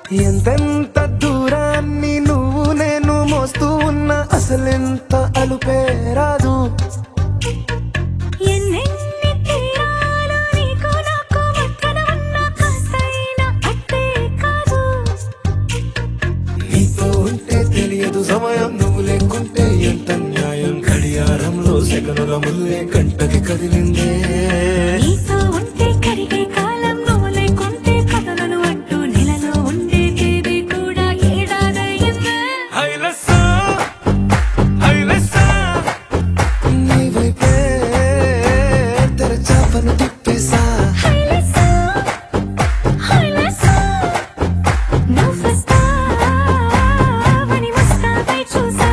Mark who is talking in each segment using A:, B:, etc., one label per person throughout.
A: ఎంతెంత దూరాన్ని నువ్వు నేను మోస్తూ ఉన్నా అసలెంత అలుపే రాదు
B: ఎన్నెన్ని తీరాలు నీకు నాకు మధ్యన ఉన్న కాస్తైన అట్టే కాదు
A: నీతో ఉంటే తెలియదు సమయం నువ్వు లేకుంటే ఎంత న్యాయం గడియారంలో సెకనుల ముల్లే కంటకి కదిలిందే
B: నీతో ఉంటే కరిగే కాలం నువ్వు లేకుంటే కథలను అంటూ నెలలో ఉండే తేదీ కూడా ఏడాదయ్యిందే
A: హైలెస్సా, హైలెస్సా. నీ వైపే తెరచాపను తిప్పేసా
B: హైలెస్సా హైలెస్సా నువ్వొస్తావని ముస్తాబై చూసా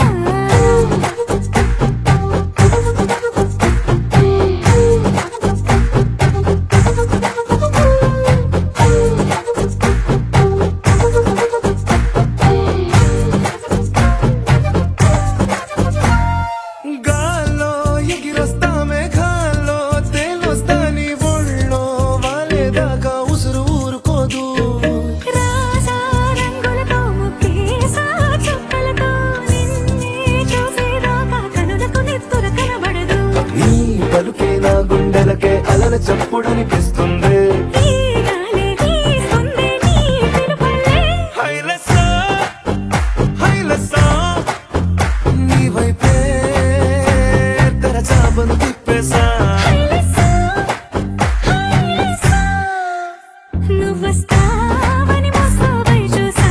A: గాల్లో ఎగిరొస్తా మేఘాల్లో తేలొస్తా నీ ఒళ్ళో వాలేదాకా ఉసురు ఊరుకోదు
B: రాజా రంగులతో ముగ్గేసా చుక్కలతో నిన్నే చూసేదాకా కనులకు నెత్తుర కనబడదు
A: నీ పలుకే నా గుండెలకే అలల చప్పుడనిపిస్తుంది
B: ఈ గాలి వీస్తుంది నీ పిలుపులే
A: హైలెస్సా, హైలెస్సా. నీ వైపే తెరచాపను తిప్పేసా
B: హైలెస్సా హైలెస్సా నువ్వొస్తావని ముస్తాబై చూసా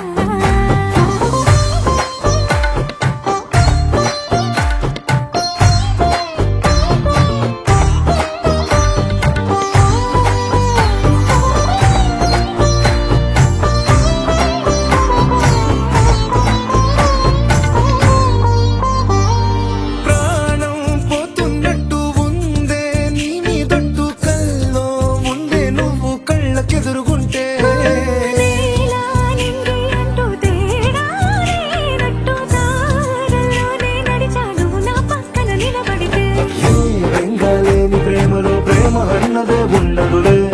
A: ప్రాణం పోతున్నట్టు ఉందే నీ మీదొట్టు కల్లో ఉండే నువ్వు కళ్ళకెదురుగుంటే
B: నీలా నింగి అంటూ తేడా లేనట్టు దారుల్లోనే నడిచాను నా పక్కన నిలబడితే
A: ఈ బెంగాలేని ప్రేమలో ప్రేమ అన్నదే ఉండదులే